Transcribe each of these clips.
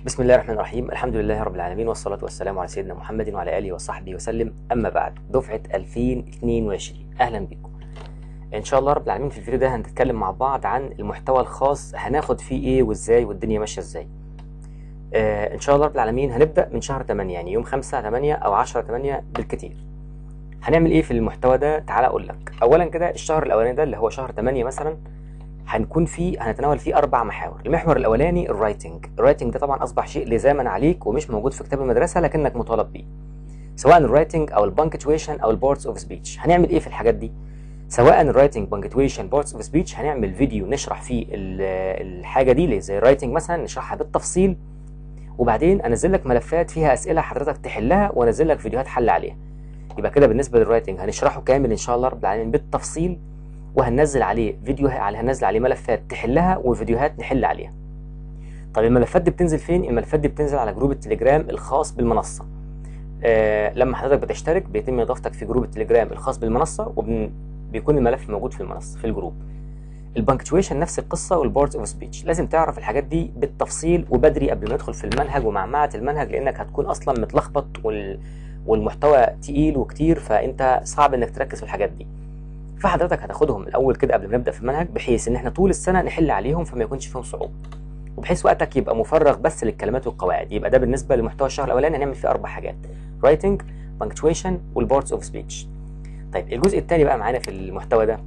بسم الله الرحمن الرحيم الحمد لله رب العالمين والصلاة والسلام على سيدنا محمد وعلى آله وصحبه وسلم أما بعد دفعة 2022 أهلا بكم إن شاء الله رب العالمين في الفيديو ده هنتكلم مع بعض عن المحتوى الخاص هناخد فيه إيه وإزاي والدنيا ماشية إزاي آه إن شاء الله رب العالمين هنبدأ من شهر 8 يعني يوم 5 8 أو 10 8 بالكتير هنعمل إيه في المحتوى ده تعالى أقول لك أولا كده الشهر الأولاني ده اللي هو شهر 8 مثلا هنكون فيه هنتناول فيه اربع محاور المحور الاولاني الرايتنج الرايتنج ده طبعا اصبح شيء لزاما عليك ومش موجود في كتاب المدرسه لكنك مطالب بيه سواء الرايتنج او البانكتويشن او البوردز اوف سبيتش هنعمل ايه في الحاجات دي سواء الرايتنج بانكتويشن بوردز اوف سبيتش هنعمل فيديو نشرح فيه الحاجه دي اللي زي الرايتنج مثلا نشرحها بالتفصيل وبعدين انزل لك ملفات فيها اسئله حضرتك تحلها وانزل لك فيديوهات حل عليها يبقى كده بالنسبه للرايتنج هنشرحه كامل ان شاء الله رب العالمين بالتفصيل وهننزل عليه فيديو هننزل عليه ملفات تحلها وفيديوهات نحل عليها طيب الملفات دي بتنزل فين الملفات دي بتنزل على جروب التليجرام الخاص بالمنصه آه لما حضرتك بتشترك بيتم اضافتك في جروب التليجرام الخاص بالمنصه وبيكون الملف موجود في المنصه في الجروب البنكتويشن نفس القصه والبوردز اوف سبيتش لازم تعرف الحاجات دي بالتفصيل وبدري قبل ما ندخل في المنهج ومعمعه المنهج لانك هتكون اصلا متلخبط وال... والمحتوى تقيل وكتير فانت صعب انك تركز في الحاجات دي فحضرتك هتاخدهم الاول كده قبل ما نبدا في المنهج بحيث ان احنا طول السنه نحل عليهم فما يكونش فيهم صعوبه وبحيث وقتك يبقى مفرغ بس للكلمات والقواعد يبقى ده بالنسبه لمحتوى الشهر الاولاني هنعمل فيه اربع حاجات رايتنج بانكتويشن والبوردز اوف سبيتش طيب الجزء الثاني بقى معانا في المحتوى ده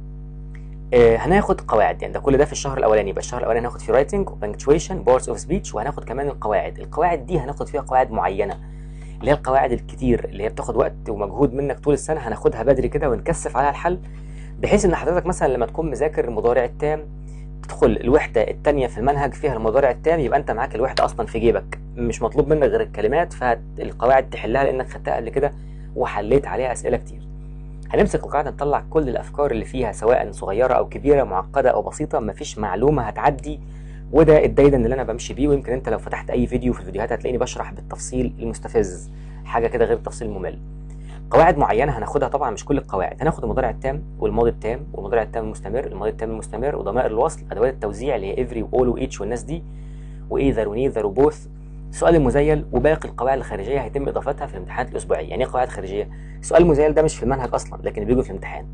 آه هناخد قواعد يعني ده كل ده في الشهر الاولاني يبقى الشهر الاولاني هناخد فيه رايتنج وبانكتويشن بوردز اوف سبيتش وهناخد كمان القواعد القواعد دي هناخد فيها قواعد معينه اللي هي القواعد الكتير اللي هي بتاخد وقت ومجهود منك طول السنه هناخدها بدري كده ونكثف عليها الحل بحيث ان حضرتك مثلا لما تكون مذاكر المضارع التام تدخل الوحده الثانيه في المنهج فيها المضارع التام يبقى انت معاك الوحده اصلا في جيبك مش مطلوب منك غير الكلمات فالقواعد تحلها لانك خدتها قبل كده وحليت عليها اسئله كتير هنمسك القاعده نطلع كل الافكار اللي فيها سواء صغيره او كبيره معقده او بسيطه مفيش معلومه هتعدي وده الدايدا اللي انا بمشي بيه ويمكن انت لو فتحت اي فيديو في الفيديوهات هتلاقيني بشرح بالتفصيل المستفز حاجه كده غير التفصيل الممل قواعد معينه هناخدها طبعا مش كل القواعد هناخد المضارع التام والماضي التام والمضارع التام المستمر الماضي التام المستمر وضمائر الوصل ادوات التوزيع اللي هي افري واول وايتش والناس دي وايذر ونيذر وبوث سؤال المزيل وباقي القواعد الخارجيه هيتم اضافتها في الامتحانات الاسبوعيه يعني ايه قواعد خارجيه سؤال المزيل ده مش في المنهج اصلا لكن بيجي في الامتحان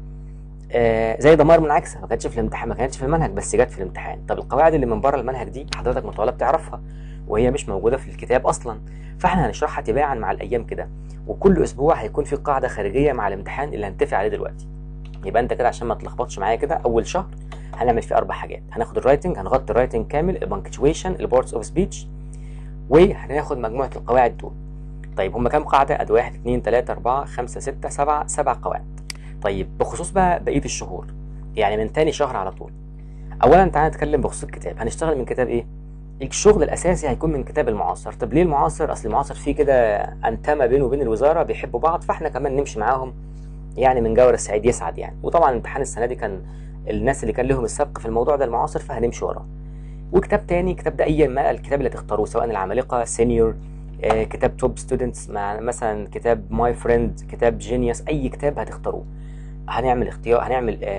آه زي ضمائر منعكسه ما كانتش في الامتحان ما كانتش في المنهج بس جت في الامتحان طب القواعد اللي من بره المنهج دي حضرتك مطالب تعرفها وهي مش موجوده في الكتاب اصلا فاحنا هنشرحها تباعا مع الايام كده وكل اسبوع هيكون في قاعده خارجيه مع الامتحان اللي هنتفق عليه دلوقتي يبقى انت كده عشان ما تلخبطش معايا كده اول شهر هنعمل فيه اربع حاجات هناخد الرايتنج هنغطي الرايتنج كامل البنكتويشن البوردز اوف سبيتش وهناخد مجموعه القواعد دول طيب هم كام قاعده ادي 1 2 3 4 5 6 7 7 قواعد طيب بخصوص بقى بقيه الشهور يعني من تاني شهر على طول اولا تعالى نتكلم بخصوص الكتاب هنشتغل من كتاب ايه الشغل الاساسي هيكون من كتاب المعاصر طب ليه المعاصر اصل المعاصر فيه كده انتمه بينه وبين الوزاره بيحبوا بعض فاحنا كمان نمشي معاهم يعني من جور السعيد يسعد يعني وطبعا امتحان السنه دي كان الناس اللي كان لهم السبق في الموضوع ده المعاصر فهنمشي وراه وكتاب تاني كتاب ده اي ما الكتاب اللي تختاروه سواء العمالقه سينيور آه كتاب توب ستودنتس مع مثلا كتاب ماي فريند كتاب جينيوس اي كتاب هتختاروه هنعمل اختيار هنعمل آه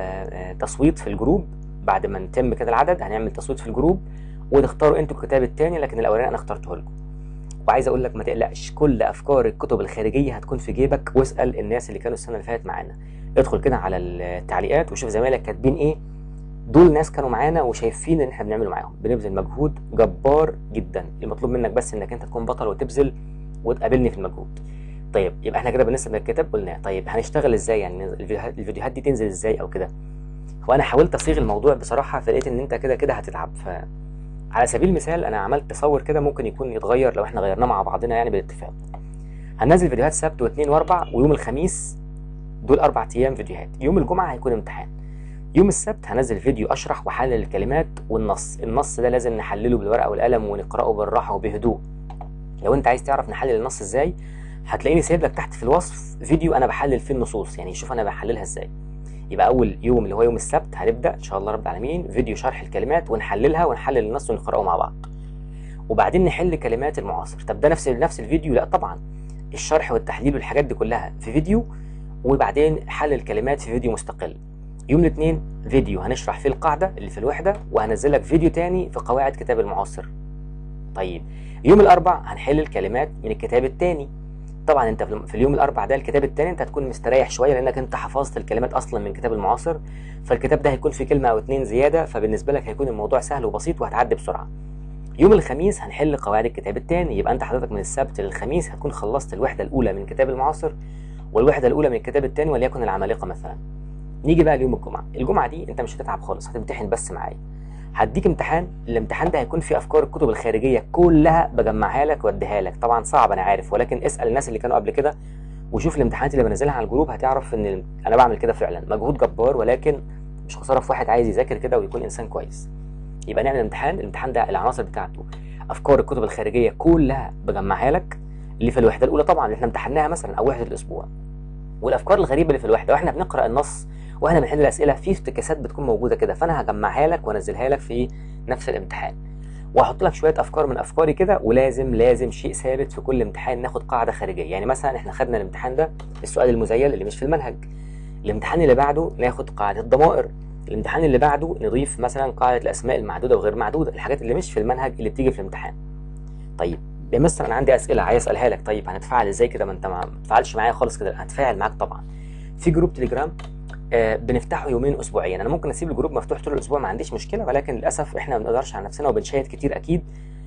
آه تصويت في الجروب بعد ما نتم كده العدد هنعمل تصويت في الجروب وتختاروا انتوا الكتاب الثاني لكن الاولاني انا اخترته لكم وعايز اقول لك ما تقلقش كل افكار الكتب الخارجيه هتكون في جيبك واسال الناس اللي كانوا السنه اللي فاتت معانا ادخل كده على التعليقات وشوف زمايلك كاتبين ايه دول ناس كانوا معانا وشايفين ان احنا بنعمله معاهم بنبذل مجهود جبار جدا المطلوب منك بس انك انت تكون بطل وتبذل وتقابلني في المجهود طيب يبقى احنا كده بالنسبه للكتاب قلنا طيب هنشتغل ازاي يعني الفيديوهات دي تنزل ازاي او كده وانا حاولت اصيغ الموضوع بصراحه فلقيت ان انت كده كده هتتعب ف على سبيل المثال انا عملت تصور كده ممكن يكون يتغير لو احنا غيرناه مع بعضنا يعني بالاتفاق هننزل فيديوهات سبت واثنين واربع ويوم الخميس دول اربع ايام فيديوهات يوم الجمعه هيكون امتحان يوم السبت هنزل فيديو اشرح واحلل الكلمات والنص النص ده لازم نحلله بالورقه والقلم ونقراه بالراحه وبهدوء لو انت عايز تعرف نحلل النص ازاي هتلاقيني سايب لك تحت في الوصف فيديو انا بحلل فيه النصوص يعني شوف انا بحللها ازاي يبقى اول يوم اللي هو يوم السبت هنبدا ان شاء الله رب العالمين فيديو شرح الكلمات ونحللها ونحلل النص ونقراه مع بعض وبعدين نحل كلمات المعاصر طب ده نفس نفس الفيديو لا طبعا الشرح والتحليل والحاجات دي كلها في فيديو وبعدين حل الكلمات في فيديو مستقل يوم الاثنين فيديو هنشرح فيه القاعده اللي في الوحده وهنزل لك فيديو تاني في قواعد كتاب المعاصر طيب يوم الاربع هنحل الكلمات من الكتاب الثاني طبعا انت في اليوم الاربع ده الكتاب الثاني انت هتكون مستريح شويه لانك انت حفظت الكلمات اصلا من الكتاب المعاصر فالكتاب ده هيكون فيه كلمه او اتنين زياده فبالنسبه لك هيكون الموضوع سهل وبسيط وهتعدي بسرعه يوم الخميس هنحل قواعد الكتاب الثاني يبقى انت حضرتك من السبت للخميس هتكون خلصت الوحده الاولى من الكتاب المعاصر والوحده الاولى من الكتاب الثاني وليكن العمالقه مثلا نيجي بقى ليوم الجمعه الجمعه دي انت مش هتتعب خالص هتمتحن بس معايا هديك امتحان الامتحان ده هيكون فيه افكار الكتب الخارجيه كلها بجمعها لك واديها لك طبعا صعب انا عارف ولكن اسال الناس اللي كانوا قبل كده وشوف الامتحانات اللي بنزلها على الجروب هتعرف ان انا بعمل كده فعلا مجهود جبار ولكن مش خساره في واحد عايز يذاكر كده ويكون انسان كويس يبقى نعمل امتحان الامتحان ده العناصر بتاعته افكار الكتب الخارجيه كلها بجمعها لك اللي في الوحده الاولى طبعا اللي احنا امتحناها مثلا او وحده الاسبوع والافكار الغريبه اللي في الوحده واحنا بنقرا النص واحنا بنحل الاسئله في افتكاسات بتكون موجوده كده فانا هجمعها لك وانزلها لك في نفس الامتحان واحط لك شويه افكار من افكاري كده ولازم لازم شيء ثابت في كل امتحان ناخد قاعده خارجيه يعني مثلا احنا خدنا الامتحان ده السؤال المزيل اللي مش في المنهج الامتحان اللي بعده ناخد قاعده الضمائر الامتحان اللي بعده نضيف مثلا قاعده الاسماء المعدوده وغير معدوده الحاجات اللي مش في المنهج اللي بتيجي في الامتحان طيب يا مستر انا عندي اسئله عايز اسالها لك طيب هنتفاعل ازاي كده ما انت ما تفعلش معايا خالص كده هتفاعل معاك طبعا في جروب تليجرام آه بنفتحه يومين اسبوعيا انا ممكن اسيب الجروب مفتوح طول الاسبوع ما عنديش مشكله ولكن للاسف احنا ما بنقدرش على نفسنا وبنشيت كتير اكيد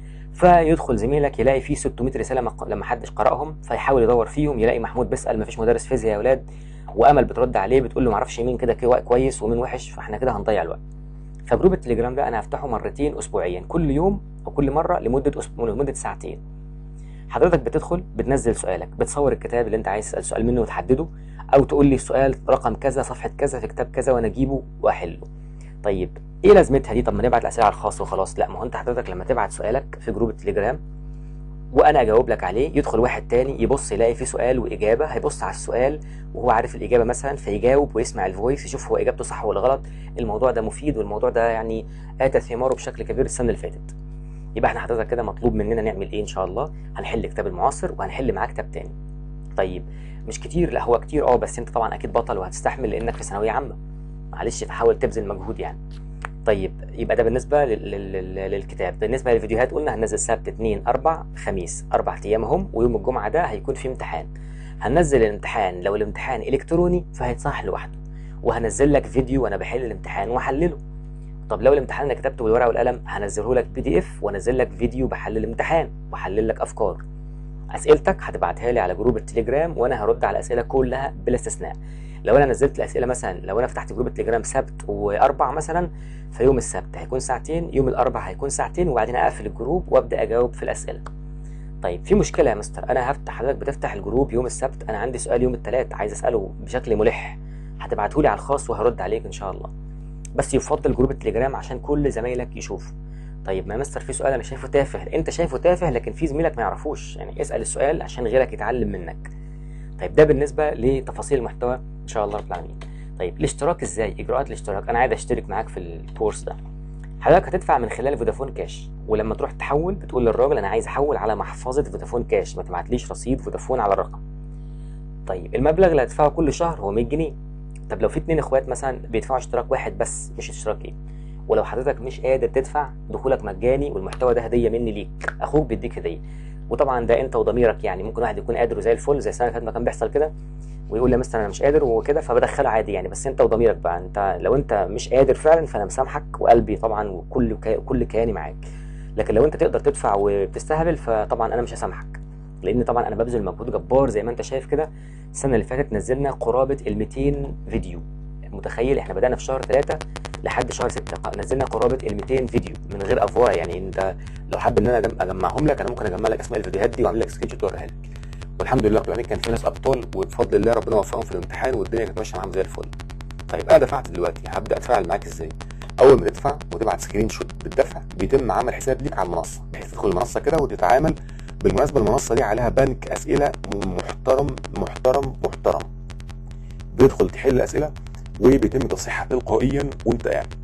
فيدخل زميلك يلاقي فيه 600 رساله لما حدش قراهم فيحاول يدور فيهم يلاقي محمود بيسال ما فيش مدرس فيزياء يا اولاد وامل بترد عليه بتقول له ما اعرفش مين كده كويس ومين وحش فاحنا كده هنضيع الوقت فجروب التليجرام ده انا هفتحه مرتين اسبوعيا كل يوم او كل مره لمده أسبوع لمده ساعتين حضرتك بتدخل بتنزل سؤالك بتصور الكتاب اللي انت عايز تسال سؤال منه وتحدده او تقول لي السؤال رقم كذا صفحه كذا في كتاب كذا وانا اجيبه واحله طيب ايه لازمتها دي طب ما نبعت الاسئله على الخاص وخلاص لا ما هو انت حضرتك لما تبعت سؤالك في جروب التليجرام وانا اجاوب لك عليه يدخل واحد تاني يبص يلاقي فيه سؤال واجابه هيبص على السؤال وهو عارف الاجابه مثلا فيجاوب ويسمع الفويس يشوف هو اجابته صح ولا غلط الموضوع ده مفيد والموضوع ده يعني اتى ثماره بشكل كبير السنه اللي فاتت يبقى احنا حضرتك كده مطلوب مننا نعمل ايه ان شاء الله هنحل كتاب المعاصر وهنحل معاه كتاب تاني طيب مش كتير لا هو كتير اه بس انت طبعا اكيد بطل وهتستحمل لانك في ثانويه عامه معلش فحاول تبذل مجهود يعني طيب يبقى ده بالنسبه للكتاب بالنسبه للفيديوهات قلنا هننزل سبت اثنين اربع خميس اربع ايام هم ويوم الجمعه ده هيكون في امتحان هننزل الامتحان لو الامتحان الكتروني فهيتصحح لوحده وهنزل لك فيديو وانا بحل الامتحان واحلله طب لو الامتحان انا كتبته بالورقه والقلم هنزله لك بي دي اف وانزل لك فيديو بحل الامتحان واحلل لك افكار اسئلتك هتبعتها لي على جروب التليجرام وانا هرد على الاسئله كلها بلا استثناء لو انا نزلت الاسئله مثلا لو انا فتحت جروب التليجرام سبت واربع مثلا فيوم السبت هيكون ساعتين يوم الاربع هيكون ساعتين وبعدين اقفل الجروب وابدا اجاوب في الاسئله طيب في مشكله يا مستر انا هفتح حضرتك بتفتح الجروب يوم السبت انا عندي سؤال يوم الثلاث عايز اساله بشكل ملح هتبعته لي على الخاص وهرد عليك ان شاء الله بس يفضل جروب التليجرام عشان كل زمايلك يشوفوا طيب ما مستر في سؤال انا شايفه تافه انت شايفه تافه لكن في زميلك ما يعرفوش يعني اسال السؤال عشان غيرك يتعلم منك طيب ده بالنسبه لتفاصيل المحتوى ان شاء الله رب العالمين طيب الاشتراك ازاي اجراءات الاشتراك انا عايز اشترك معاك في الكورس ده حضرتك هتدفع من خلال فودافون كاش ولما تروح تحول بتقول للراجل انا عايز احول على محفظه فودافون كاش ما تبعتليش رصيد فودافون على الرقم طيب المبلغ اللي هتدفعه كل شهر هو 100 جنيه طب لو في اتنين اخوات مثلا بيدفعوا اشتراك واحد بس مش اشتراكين ولو حضرتك مش قادر تدفع دخولك مجاني والمحتوى ده هديه مني ليك اخوك بيديك هديه وطبعا ده انت وضميرك يعني ممكن واحد يكون قادر وزي الفل زي السنه اللي فاتت ما كان بيحصل كده ويقول لي مستر انا مش قادر وكده فبدخله عادي يعني بس انت وضميرك بقى انت لو انت مش قادر فعلا فانا مسامحك وقلبي طبعا وكل كل كياني معاك لكن لو انت تقدر تدفع وبتستهبل فطبعا انا مش هسامحك لان طبعا انا ببذل مجهود جبار زي ما انت شايف كده السنه اللي فاتت نزلنا قرابه ال 200 فيديو متخيل احنا بدانا في شهر 3 لحد شهر 6 نزلنا قرابه ال 200 فيديو من غير افوار يعني انت لو حابب ان انا اجمعهم لك انا ممكن اجمع لك اسماء الفيديوهات دي واعمل لك سكرين شوت واوريها لك والحمد لله رب العالمين كان في ناس ابطال وبفضل الله ربنا وفقهم في الامتحان والدنيا كانت ماشيه معاهم زي الفل طيب انا دفعت دلوقتي هبدا اتفاعل معاك ازاي اول ما تدفع وتبعت سكرين شوت بالدفع بيتم عمل حساب ليك على المنصه بحيث تدخل المنصه كده وتتعامل بالمناسبه المنصه دي عليها بنك اسئله محترم محترم محترم بتدخل تحل اسئله وبيتم تصحيحها تلقائيا وانت قاعد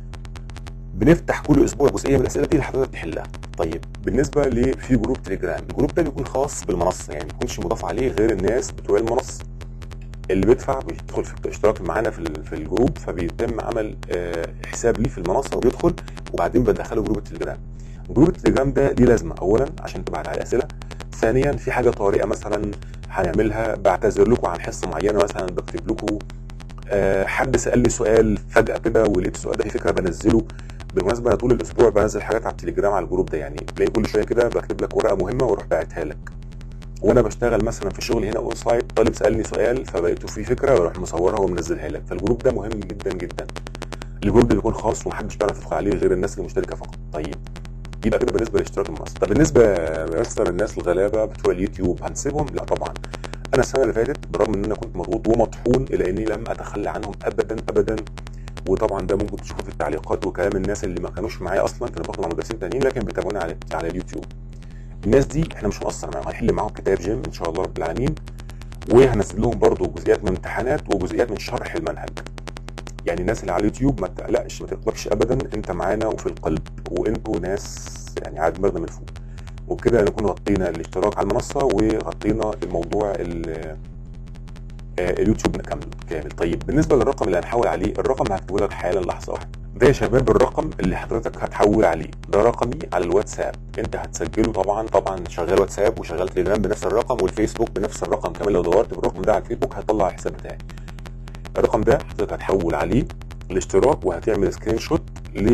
بنفتح كل اسبوع جزئيه من الاسئله دي اللي حضرتك تحلها طيب بالنسبه لفي جروب تليجرام الجروب ده بيكون خاص بالمنصه يعني ما بيكونش مضاف عليه غير الناس بتوع المنصه اللي بيدفع بيدخل في الاشتراك معانا في في الجروب فبيتم عمل حساب ليه في المنصه وبيدخل وبعدين بدخله جروب التليجرام جروب التليجرام ده ليه لازمه اولا عشان تبعت عليه اسئله ثانيا في حاجه طارئه مثلا هنعملها بعتذر لكم عن حصه معينه مثلا بكتب لكم آه، حد سال لي سؤال فجاه كده ولقيت السؤال ده في فكره بنزله بالمناسبه انا طول الاسبوع بنزل حاجات على التليجرام على الجروب ده يعني تلاقي كل شويه كده بكتب لك ورقه مهمه واروح باعتها لك وانا بشتغل مثلا في شغل هنا اون سايت طالب سالني سؤال فبقيته في فكره واروح مصورها ومنزلها لك فالجروب ده مهم جدا جدا الجروب ده بيكون خاص ومحدش بيعرف يدخل عليه غير الناس اللي مشتركه فقط طيب يبقى كده بالنسبه لاشتراك المنصه طب بالنسبه مثلا الناس الغلابه بتوع اليوتيوب هنسيبهم لا طبعا انا السنه اللي فاتت برغم ان انا كنت مضغوط ومطحون الا اني لم اتخلى عنهم ابدا ابدا وطبعا ده ممكن تشوفه في التعليقات وكلام الناس اللي ما كانوش معايا اصلا كانوا باخدوا مع مدرسين تانيين لكن بيتابعوني على على اليوتيوب الناس دي احنا مش هنقصر معاهم هنحل معاهم كتاب جيم ان شاء الله رب العالمين وهنزل لهم برضه جزئيات من امتحانات وجزئيات من شرح المنهج يعني الناس اللي على اليوتيوب ما تقلقش ما تقلقش ابدا انت معانا وفي القلب وانتوا ناس يعني عاد دماغنا من فوق وبكده نكون غطينا الاشتراك على المنصه وغطينا الموضوع ال- آه، اليوتيوب كامل كامل طيب بالنسبه للرقم اللي هنحول عليه الرقم هكتبه لك حالا لحظه واحده ده يا شباب الرقم اللي حضرتك هتحول عليه ده رقمي على الواتساب انت هتسجله طبعا طبعا شغال واتساب وشغال تليجرام بنفس الرقم والفيسبوك بنفس الرقم كمان لو دورت بالرقم ده على الفيسبوك هتطلع الحساب بتاعي الرقم ده حضرتك هتحول عليه الاشتراك وهتعمل سكرين شوت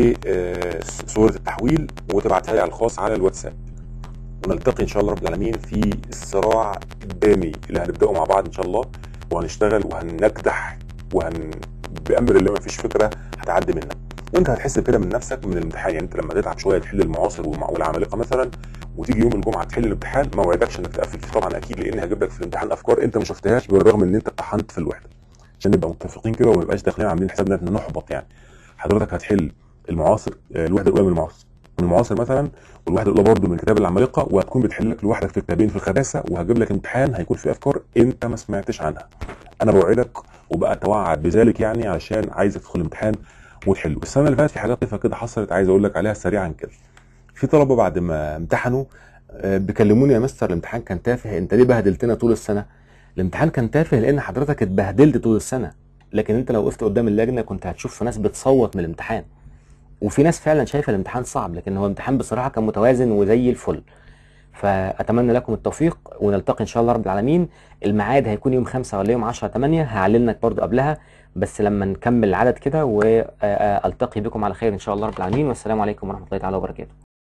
لصوره التحويل وتبعتها لي على الخاص على الواتساب ونلتقي ان شاء الله رب العالمين في الصراع الدامي اللي هنبداه مع بعض ان شاء الله وهنشتغل وهنكدح وهن بامر الله ما فيش فكره هتعدي منك وانت هتحس بكده من نفسك من الامتحان يعني انت لما تتعب شويه تحل المعاصر والمع- والعمالقه مثلا وتيجي يوم الجمعه تحل الامتحان ما وعدكش انك تقفل فيه طبعا اكيد لان هجيب لك في الامتحان افكار انت ما شفتهاش بالرغم ان انت امتحنت في الوحده عشان نبقى متفقين كده وما نبقاش داخلين عاملين حسابنا ان نحبط يعني حضرتك هتحل المعاصر آه، الوحده الاولى من المعاصر من المعاصر مثلا والواحده الاولى برضه من كتاب العمالقه وهتكون بتحل لك لوحدك في كتابين في الخباثه وهجيب لك امتحان هيكون فيه افكار انت ما سمعتش عنها انا بوعدك وبقى اتوعد بذلك يعني علشان عايزك تدخل الامتحان وتحله السنه اللي فاتت في حاجات طيفه كده حصلت عايز اقول لك عليها سريعا كده في طلبه بعد ما امتحنوا آه، بيكلموني يا مستر الامتحان كان تافه انت ليه بهدلتنا طول السنه الامتحان كان تافه لان حضرتك اتبهدلت طول السنه لكن انت لو وقفت قدام اللجنه كنت هتشوف ناس بتصوت من الامتحان وفي ناس فعلا شايفه الامتحان صعب لكن هو الامتحان بصراحه كان متوازن وزي الفل فاتمنى لكم التوفيق ونلتقي ان شاء الله رب العالمين الميعاد هيكون يوم 5 ولا يوم 10 8 هعلن لك برضو قبلها بس لما نكمل العدد كده والتقي بكم على خير ان شاء الله رب العالمين والسلام عليكم ورحمه الله تعالى وبركاته